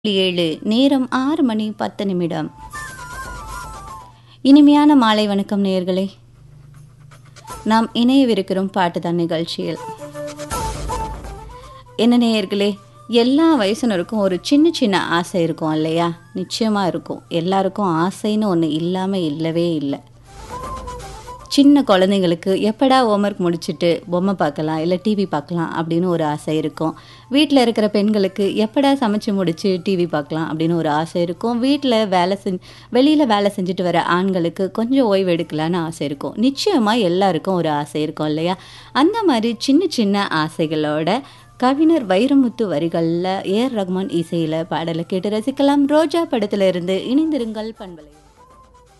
ஏழு நேரம் ஆறு மணி பத்து நிமிடம் இனிமையான மாலை வணக்கம் நேயர்களே நாம் இணையவிருக்கிறோம் பாட்டுதான் நிகழ்ச்சியில் என்ன நேயர்களே எல்லா வயசுனருக்கும் ஒரு சின்ன சின்ன ஆசை இருக்கும் இல்லையா நிச்சயமாக இருக்கும் எல்லாருக்கும் ஆசைன்னு ஒன்று இல்லாமல் இல்லவே இல்லை சின்ன குழந்தைங்களுக்கு எப்படா ஹோம்ஒர்க் முடிச்சுட்டு பொம்மை பார்க்கலாம் இல்லை டிவி பார்க்கலாம் அப்படின்னு ஒரு ஆசை இருக்கும் வீட்டில் இருக்கிற பெண்களுக்கு எப்படா சமைச்சு முடிச்சு டிவி பார்க்கலாம் அப்படின்னு ஒரு ஆசை இருக்கும் வீட்டில் வேலை செஞ்சு வெளியில் வேலை செஞ்சுட்டு வர ஆண்களுக்கு கொஞ்சம் ஓய்வு எடுக்கலான்னு ஆசை இருக்கும் நிச்சயமாக எல்லாருக்கும் ஒரு ஆசை இருக்கும் இல்லையா அந்த மாதிரி சின்ன சின்ன ஆசைகளோட கவிஞர் வைரமுத்து வரிகளில் ஏஆர் ரகுமான் இசையில் பாடலை கேட்டு ரசிக்கலாம் ரோஜா படத்துல இருந்து இணைந்திருங்கள் பண்பலை